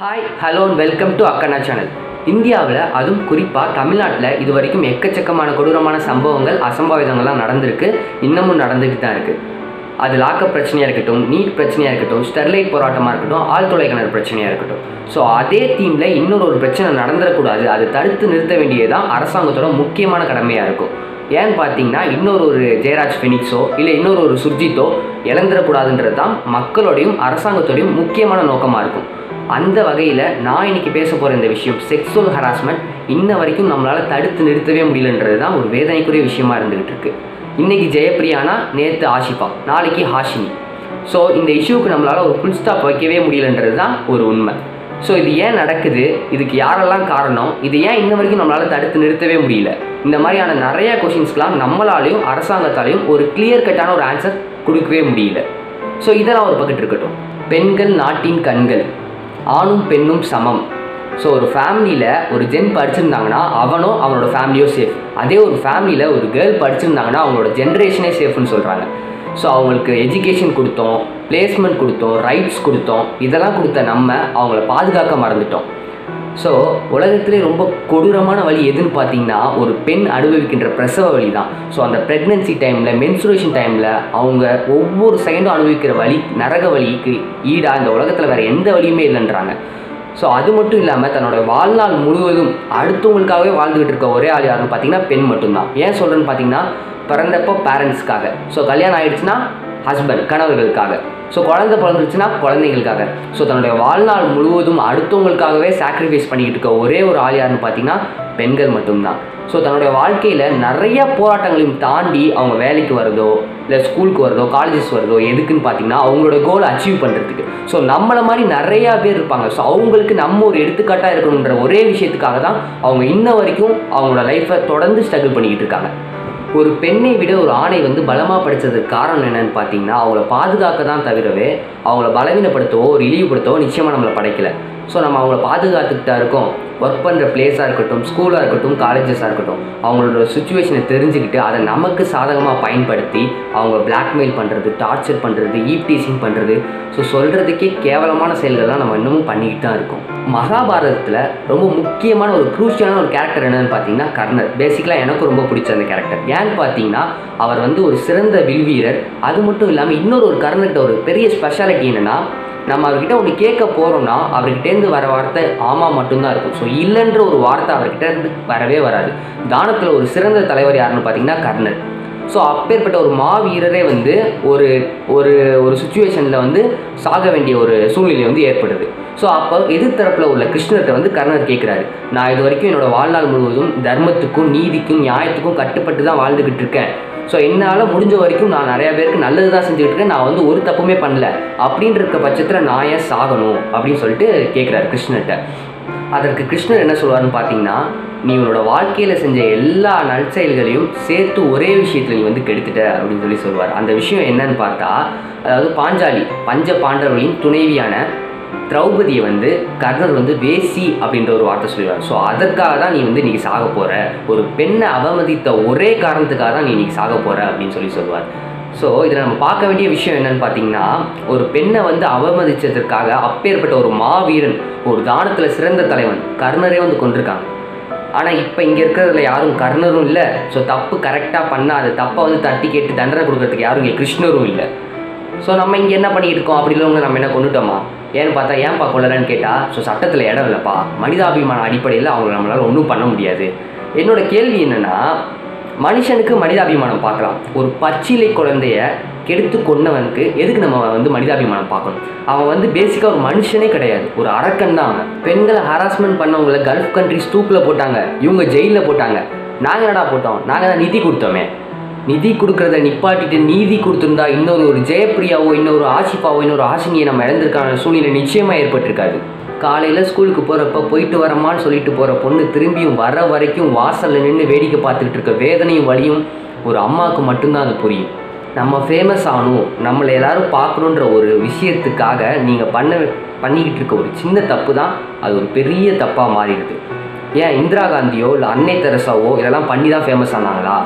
hi hello and welcome to Akkanna channel இந்தியாவில் அதுவும் குறிப்பாக தமிழ்நாட்டில் இது வரைக்கும் எக்கச்சக்கமான கொடூரமான சம்பவங்கள் அசம்பாவிதங்கள்லாம் நடந்திருக்கு இன்னமும் நடந்துக்கிட்டு தான் இருக்குது அது லாக்கப் பிரச்சனையாக இருக்கட்டும் நீட் பிரச்சனையாக இருக்கட்டும் ஸ்டெர்லைட் போராட்டமாக இருக்கட்டும் ஆழ்துளை கிணறு பிரச்சனையாக இருக்கட்டும் ஸோ அதே தீமில் இன்னொரு ஒரு பிரச்சனை நடந்துடக்கூடாது அதை தடுத்து நிறுத்த வேண்டியதுதான் அரசாங்கத்தோட முக்கியமான கடமையாக இருக்கும் ஏன்னு பார்த்தீங்கன்னா இன்னொரு ஒரு ஜெயராஜ் ஃபெனிக்ஸோ இல்லை இன்னொரு ஒரு சுர்ஜித்தோ இழந்துடக்கூடாதுன்றது தான் மக்களோடையும் அரசாங்கத்தோடையும் முக்கியமான நோக்கமாக இருக்கும் அந்த வகையில் நான் இன்னைக்கு பேச போகிற இந்த விஷயம் செக்ஸுவல் ஹராஸ்மெண்ட் இன்ன வரைக்கும் நம்மளால் தடுத்து நிறுத்தவே முடியலன்றது தான் ஒரு வேதனைக்குரிய விஷயமா இருந்துகிட்டு இருக்கு இன்னைக்கு ஜெயப்பிரியானா நேற்று ஆஷிஃபா நாளைக்கு ஹாஷினி ஸோ இந்த இஷ்யூக்கு நம்மளால் ஒரு ஃபுல் ஸ்டாப் வைக்கவே முடியலன்றது தான் ஒரு உண்மை ஸோ இது ஏன் நடக்குது இதுக்கு யாரெல்லாம் காரணம் இது ஏன் இன்ன வரைக்கும் நம்மளால் தடுத்து நிறுத்தவே முடியல இந்த மாதிரியான நிறைய கொஷின்ஸ்க்கெலாம் நம்மளாலையும் அரசாங்கத்தாலையும் ஒரு கிளியர் கட்டான ஒரு ஆன்சர் கொடுக்கவே முடியல ஸோ இதெல்லாம் ஒரு பக்கத்து இருக்கட்டும் பெண்கள் நாட்டின் கண்கள் ஆணும் பெண்ணும் சமம் ஸோ ஒரு ஃபேமிலியில் ஒரு ஜென் படிச்சிருந்தாங்கன்னா அவனோ அவனோட ஃபேமிலியோ சேஃப் அதே ஒரு ஃபேமிலியில் ஒரு கேர்ள் படிச்சிருந்தாங்கன்னா அவங்களோட ஜென்ரேஷனே சேஃப்னு சொல்கிறாங்க ஸோ அவங்களுக்கு எஜுகேஷன் கொடுத்தோம் பிளேஸ்மெண்ட் கொடுத்தோம் ரைட்ஸ் கொடுத்தோம் இதெல்லாம் கொடுத்த நம்ம அவங்கள பாதுகாக்க மறந்துட்டோம் ஸோ உலகத்திலே ரொம்ப கொடூரமான வழி எதுன்னு பார்த்தீங்கன்னா ஒரு பெண் அனுபவிக்கின்ற பிரசவ வழி தான் ஸோ அந்த ப்ரெக்னென்சி டைமில் மென்சுரேஷன் டைமில் அவங்க ஒவ்வொரு செகண்டும் அனுபவிக்கிற வழி நரக வலிக்கு ஈடாக இந்த உலகத்தில் வேறு எந்த வழியுமே இல்லைன்றாங்க ஸோ அது மட்டும் இல்லாமல் தன்னோட வாழ்நாள் முழுவதும் அடுத்தவங்களுக்காகவே வாழ்ந்துகிட்டு இருக்க ஒரே ஆள் யாருன்னு பார்த்தீங்கன்னா பெண் மட்டும்தான் ஏன் சொல்கிறேன்னு பார்த்தீங்கன்னா பிறந்தப்போ பேரண்ட்ஸ்க்காக ஸோ கல்யாணம் ஆயிடுச்சுன்னா ஹஸ்பண்ட் கணவர்களுக்காக ஸோ குழந்தை பிறந்துச்சுன்னா குழந்தைங்களுக்காக ஸோ தன்னுடைய வாழ்நாள் முழுவதும் அடுத்தவங்களுக்காகவே சாக்ரிஃபைஸ் பண்ணிக்கிட்டு இருக்க ஒரே ஒரு ஆள் யாருன்னு பார்த்தீங்கன்னா பெண்கள் மட்டும்தான் ஸோ தன்னுடைய வாழ்க்கையில் நிறைய போராட்டங்களையும் தாண்டி அவங்க வேலைக்கு வரதோ இல்லை ஸ்கூலுக்கு வரதோ காலேஜஸ் வரதோ எதுக்குன்னு பார்த்தீங்கன்னா அவங்களோட கோலை அச்சீவ் பண்ணுறதுக்கு ஸோ நம்மளை மாதிரி நிறையா பேர் இருப்பாங்க ஸோ அவங்களுக்கு நம்ம ஒரு எடுத்துக்காட்டாக இருக்கணுன்ற ஒரே விஷயத்துக்காக தான் அவங்க இன்ன வரைக்கும் அவங்களோட லைஃப்பை தொடர்ந்து ஸ்ட்ரகிள் பண்ணிக்கிட்டு இருக்காங்க ஒரு பெண்ணை விட ஒரு ஆணை வந்து பலமாக படித்ததுக்கு காரணம் என்னன்னு பார்த்தீங்கன்னா அவங்கள பாதுகாக்க தான் தவிரவே அவங்கள பலவீனப்படுத்தவோ ஒரு இழிவுபடுத்தவோ நிச்சயமாக நம்மளை படைக்கலை ஸோ நம்ம அவங்கள பாதுகாத்துக்கிட்டா இருக்கோம் ஒர்க் பண்ணுற பிளேஸாக இருக்கட்டும் ஸ்கூலாக இருக்கட்டும் காலேஜஸாக இருக்கட்டும் அவங்களோட சுச்சுவேஷனை தெரிஞ்சுக்கிட்டு அதை நமக்கு சாதகமாக பயன்படுத்தி அவங்க பிளாக்மெயில் பண்ணுறது டார்ச்சர் பண்ணுறது ஈப்டீசிங் பண்ணுறது ஸோ சொல்கிறதுக்கே கேவலமான செயல்கள்லாம் நம்ம இன்னமும் பண்ணிக்கிட்டு தான் இருக்கோம் மகாபாரதத்தில் ரொம்ப முக்கியமான ஒரு குரூஷியலான ஒரு கேரக்டர் என்னன்னு பார்த்தீங்கன்னா கர்ணர் பேசிக்கலாக எனக்கும் ரொம்ப பிடிச்ச அந்த கேரக்டர் ஏன்னு பார்த்தீங்கன்னா அவர் வந்து ஒரு சிறந்த வில்வீரர் அது மட்டும் இல்லாமல் இன்னொரு ஒரு கர்ணர்கிட்ட ஒரு பெரிய ஸ்பெஷாலிட்டி என்னென்னா நம்ம அவர்கிட்ட ஒன்று கேட்க போகிறோம்னா அவர்கிட்டேருந்து வர வார்த்தை ஆமாம் மட்டும்தான் இருக்கும் ஸோ இல்லைன்ற ஒரு வார்த்தை அவர்கிட்ட இருந்து வரவே வராது தானத்தில் ஒரு சிறந்த தலைவர் யாருன்னு பார்த்தீங்கன்னா கர்ணர் ஸோ அப்பேற்பட்ட ஒரு மாவீரரே வந்து ஒரு ஒரு ஒரு சுச்சுவேஷனில் வந்து சாக வேண்டிய ஒரு சூழ்நிலை வந்து ஏற்படுது ஸோ அப்போ எதிர்த்தரப்பில் உள்ள கிருஷ்ணர்கிட்ட வந்து கர்ணர் கேட்குறாரு நான் இது வரைக்கும் என்னோடய வாழ்நாள் முழுவதும் தர்மத்துக்கும் நீதிக்கும் நியாயத்துக்கும் கட்டுப்பட்டு தான் வாழ்ந்துக்கிட்டு இருக்கேன் ஸோ என்னால் முடிஞ்ச வரைக்கும் நான் நிறையா பேருக்கு நல்லது தான் செஞ்சுக்கிட்டு இருக்கேன் நான் வந்து ஒரு தப்புமே பண்ணல அப்படின்ற இருக்க பட்சத்தில் நான் ஏன் சாகணும் அப்படின்னு சொல்லிட்டு கேட்குறாரு கிருஷ்ணர்கிட்ட அதற்கு கிருஷ்ணர் என்ன சொல்லுவார்னு பார்த்தீங்கன்னா நீ உன்னோட வாழ்க்கையில் செஞ்ச எல்லா நற்செயல்களையும் சேர்த்து ஒரே விஷயத்தில் நீ வந்து கெடுத்துட்ட அப்படின்னு சொல்லி சொல்லுவார் அந்த விஷயம் என்னன்னு பார்த்தா அதாவது பாஞ்சாலி பஞ்ச பாண்டவர்களின் துணைவியான திரௌபதியை வந்து கர்ணர் வந்து வேசி அப்படின்ற ஒரு வார்த்தை சொல்லிடுவார் ஸோ அதற்காக தான் நீ வந்து நீ சாக போகிற ஒரு பெண்ணை அவமதித்த ஒரே காரணத்துக்காக தான் நீ இன்னைக்கு சாக போகிற அப்படின்னு சொல்லி சொல்லுவார் ஸோ இதில் நம்ம பார்க்க வேண்டிய விஷயம் என்னன்னு பார்த்தீங்கன்னா ஒரு பெண்ணை வந்து அவமதித்ததற்காக அப்பேற்பட்ட ஒரு மாவீரன் ஒரு தானத்தில் சிறந்த தலைவன் கர்ணரே வந்து கொண்டிருக்காங்க ஆனால் இப்போ இங்கே இருக்கிறதுல யாரும் கர்ணரும் இல்லை ஸோ தப்பு கரெக்டாக பண்ணால் அது தப்பை வந்து தட்டி கேட்டு தண்டனை கொடுக்கறதுக்கு யாரும் இங்கே கிருஷ்ணரும் இல்லை ஸோ நம்ம இங்கே என்ன பண்ணிட்டு இருக்கோம் அப்படி இல்லைங்க நம்ம என்ன கொண்டுட்டோமா ஏன்னு பார்த்தா ஏன்பா கொள்ளலன்னு கேட்டால் ஸோ சட்டத்தில் இடம் இல்லைப்பா மனிதாபிமான அடிப்படையில் அவங்க நம்மளால் ஒன்றும் பண்ண முடியாது என்னோட கேள்வி என்னென்னா மனுஷனுக்கு மனிதாபிமானம் பார்க்கலாம் ஒரு பச்சிலை குழந்தைய கெடுத்து கொண்டவனுக்கு எதுக்கு நம்ம வந்து மனிதாபிமானம் பார்க்கணும் அவன் வந்து பேசிக்காக ஒரு மனுஷனே கிடையாது ஒரு அரக்கன் தான் அவன் பெண்களை ஹராஸ்மெண்ட் பண்ணவங்கள கல்ஃப் கண்ட்ரிஸ் தூக்கில் போட்டாங்க இவங்க ஜெயிலில் போட்டாங்க நாங்கள் என்னடா போட்டோம் நாங்கள் தான் நிதி கொடுத்தோமே நிதி கொடுக்கறத நிப்பாட்டிட்டு நீதி கொடுத்துருந்தா இன்னொரு ஒரு ஜெயப்பிரியாவோ இன்னொரு ஆஷிஃபாவோ இன்னொரு ஆசினியை நம்ம இழந்திருக்கான சூழ்நிலை நிச்சயமாக ஏற்பட்டிருக்காது காலையில் ஸ்கூலுக்கு போகிறப்ப போயிட்டு வரமான்னு சொல்லிட்டு போகிற பொண்ணு திரும்பியும் வர வரைக்கும் வாசலில் நின்று வேடிக்கை பார்த்துக்கிட்டு இருக்க வேதனையும் வழியும் ஒரு அம்மாவுக்கு மட்டும்தான் அது புரியும் நம்ம ஃபேமஸ் ஆகணும் நம்மளை எல்லாரும் பார்க்கணுன்ற ஒரு விஷயத்துக்காக நீங்கள் பண்ண பண்ணிக்கிட்டு இருக்க ஒரு சின்ன தப்பு தான் அது ஒரு பெரிய தப்பாக மாறிடுது ஏன் இந்திரா காந்தியோ இல்லை அன்னை தெரசாவோ இதெல்லாம் பண்ணி தான் ஃபேமஸ் ஆனாங்களா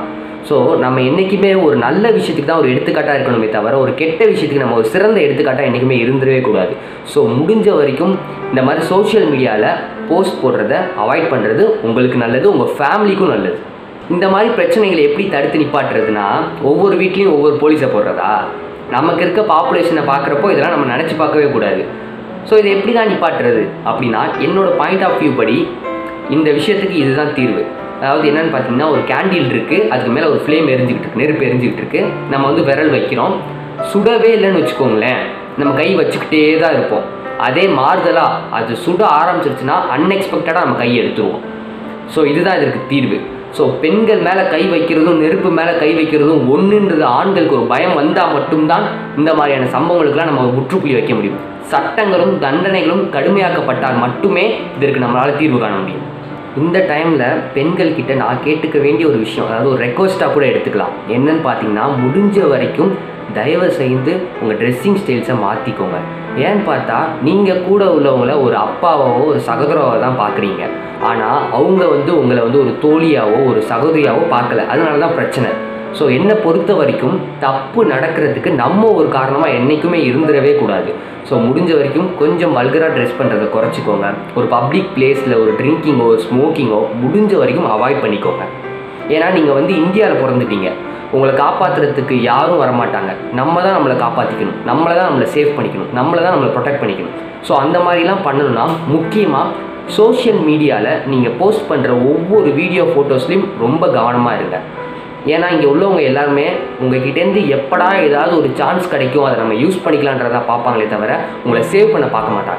ஸோ நம்ம என்றைக்குமே ஒரு நல்ல விஷயத்துக்கு தான் ஒரு எடுத்துக்காட்டாக இருக்கணுமே தவிர ஒரு கெட்ட விஷயத்துக்கு நம்ம ஒரு சிறந்த எடுத்துக்காட்டாக என்றைக்குமே இருந்துடவே கூடாது ஸோ முடிஞ்ச வரைக்கும் இந்த மாதிரி சோஷியல் மீடியாவில் போஸ்ட் போடுறத அவாய்ட் பண்ணுறது உங்களுக்கு நல்லது உங்கள் ஃபேமிலிக்கும் நல்லது இந்த மாதிரி பிரச்சனைகளை எப்படி தடுத்து நிப்பாட்டுறதுனா ஒவ்வொரு வீட்லேயும் ஒவ்வொரு போலீஸை போடுறதா நமக்கு இருக்க பாப்புலேஷனை பார்க்குறப்போ இதெல்லாம் நம்ம நினச்சி பார்க்கவே கூடாது ஸோ இதை எப்படி தான் நிப்பாட்டுறது அப்படின்னா என்னோட பாயிண்ட் ஆஃப் வியூ படி இந்த விஷயத்துக்கு இதுதான் தீர்வு அதாவது என்னன்னு பார்த்தீங்கன்னா ஒரு கேண்டில் இருக்குது அதுக்கு மேலே ஒரு ஃப்ளேம் எரிஞ்சுக்கிட்டு இருக்கு நெருப்பு எரிஞ்சுக்கிட்டு இருக்கு நம்ம வந்து விரல் வைக்கிறோம் சுடவே இல்லைன்னு வச்சுக்கோங்களேன் நம்ம கை வச்சுக்கிட்டே தான் இருப்போம் அதே மாறுதலாக அது சுட ஆரம்பிச்சிருச்சுன்னா அன்எக்ஸ்பெக்டடாக நம்ம கை எடுத்துருவோம் ஸோ இதுதான் இதற்கு தீர்வு ஸோ பெண்கள் மேலே கை வைக்கிறதும் நெருப்பு மேலே கை வைக்கிறதும் ஒன்றுன்றது ஆண்களுக்கு ஒரு பயம் வந்தால் மட்டும்தான் இந்த மாதிரியான சம்பவங்களுக்கெல்லாம் நம்ம முற்றுப்புள்ளி வைக்க முடியும் சட்டங்களும் தண்டனைகளும் கடுமையாக்கப்பட்டால் மட்டுமே இதற்கு நம்மளால் தீர்வு காண முடியும் இந்த டைமில் பெண்கள் கிட்ட நான் கேட்டுக்க வேண்டிய ஒரு விஷயம் அதாவது ஒரு ரெக்வஸ்ட்டாக கூட எடுத்துக்கலாம் என்னன்னு பார்த்தீங்கன்னா முடிஞ்ச வரைக்கும் தயவு செய்து உங்கள் ட்ரெஸ்ஸிங் ஸ்டைல்ஸை மாற்றிக்கோங்க ஏன்னு பார்த்தா நீங்கள் கூட உள்ளவங்கள ஒரு அப்பாவாவோ ஒரு சகோதராவோ தான் பார்க்குறீங்க ஆனால் அவங்க வந்து உங்களை வந்து ஒரு தோழியாவோ ஒரு சகோதரியாவோ பார்க்கல அதனால தான் பிரச்சனை ஸோ என்னை பொறுத்த வரைக்கும் தப்பு நடக்கிறதுக்கு நம்ம ஒரு காரணமாக என்றைக்குமே இருந்துடவே கூடாது ஸோ முடிஞ்ச வரைக்கும் கொஞ்சம் வல்கராக ட்ரெஸ் பண்ணுறதை குறைச்சிக்கோங்க ஒரு பப்ளிக் பிளேஸில் ஒரு ட்ரிங்கிங்கோ ஸ்மோக்கிங்கோ முடிஞ்ச வரைக்கும் அவாய்ட் பண்ணிக்கோங்க ஏன்னா நீங்கள் வந்து இந்தியாவில் பிறந்துட்டீங்க உங்களை காப்பாற்றுறதுக்கு யாரும் வரமாட்டாங்க நம்ம தான் நம்மளை காப்பாற்றிக்கணும் நம்மளை தான் நம்மளை சேவ் பண்ணிக்கணும் நம்மளை தான் நம்மளை ப்ரொடெக்ட் பண்ணிக்கணும் ஸோ அந்த மாதிரிலாம் பண்ணணும்னா முக்கியமாக சோஷியல் மீடியாவில் நீங்கள் போஸ்ட் பண்ணுற ஒவ்வொரு வீடியோ ஃபோட்டோஸ்லையும் ரொம்ப கவனமாக இருங்க ஏன்னா இங்கே உள்ளவங்க எல்லாருமே உங்ககிட்டேருந்து எப்படா ஏதாவது ஒரு சான்ஸ் கிடைக்கும் அதை நம்ம யூஸ் பண்ணிக்கலான்றதா பார்ப்பாங்களே தவிர உங்களை சேவ் பண்ண பார்க்க மாட்டாங்க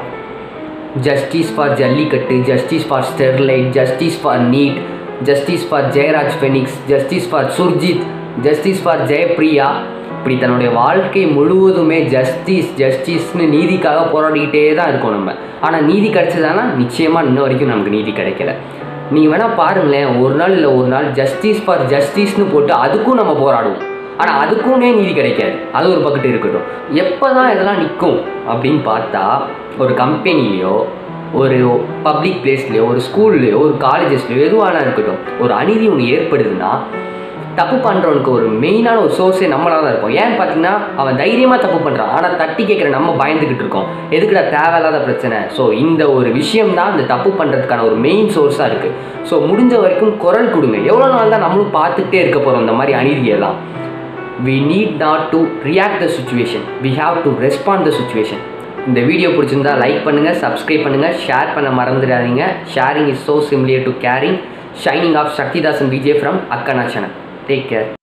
justice for Jallikattu justice for Sterlite justice for NEET justice for Jayaraj Fenix justice for Surjith justice for Jayapriya இப்படி தன்னுடைய வாழ்க்கை முழுவதுமே ஜஸ்டிஸ் ஜஸ்டிஸ்னு நீதிக்காக போராடிக்கிட்டே தான் இருக்கோம் நம்ம ஆனால் நீதி கிடைச்சதானா நிச்சயமாக இன்ன வரைக்கும் நமக்கு நீதி கிடைக்கல நீங்கள் வேணால் பாருங்களேன் ஒரு நாள் இல்லை ஒரு நாள் ஜஸ்டிஸ் ஃபார் ஜஸ்டிஸ்னு போட்டு அதுக்கும் நம்ம போராடுவோம் ஆனால் அதுக்குமே நீதி கிடைக்காது அது ஒரு பக்கத்து இருக்கட்டும் எப்போ தான் இதெல்லாம் நிற்கும் அப்படின்னு பார்த்தா ஒரு கம்பெனிலேயோ ஒரு பப்ளிக் பிளேஸ்லேயோ ஒரு ஸ்கூல்லையோ ஒரு காலேஜஸ்லையோ எதுவானா இருக்கட்டும் ஒரு அநீதி ஒன்று ஏற்படுதுன்னா தப்பு பண்ணுறவனுக்கு ஒரு மெயினான ஒரு சோர்ஸே நம்மளாக தான் இருப்போம் ஏன்னு பார்த்தீங்கன்னா அவன் தைரியமாக தப்பு பண்ணுறான் ஆனால் தட்டி கேட்குற நம்ம பயந்துக்கிட்டு இருக்கோம் எதுக்குடா தேவையில்லாத பிரச்சனை ஸோ இந்த ஒரு விஷயம் தான் இந்த தப்பு பண்ணுறதுக்கான ஒரு மெயின் சோர்ஸாக இருக்குது ஸோ முடிஞ்ச வரைக்கும் குரல் கொடுங்க எவ்வளோ நாள் தான் நம்மளும் பார்த்துக்கிட்டே இருக்க போகிறோம் இந்த மாதிரி அநீதியெல்லாம் we need not to react the situation we have to respond the situation இந்த வீடியோ பிடிச்சிருந்தா லைக் பண்ணுங்கள் சப்ஸ்கிரைப் பண்ணுங்கள் ஷேர் பண்ண மறந்துடாதீங்க sharing is so similar to caring signing off Sakthidasan Vijay from Akkana channel take care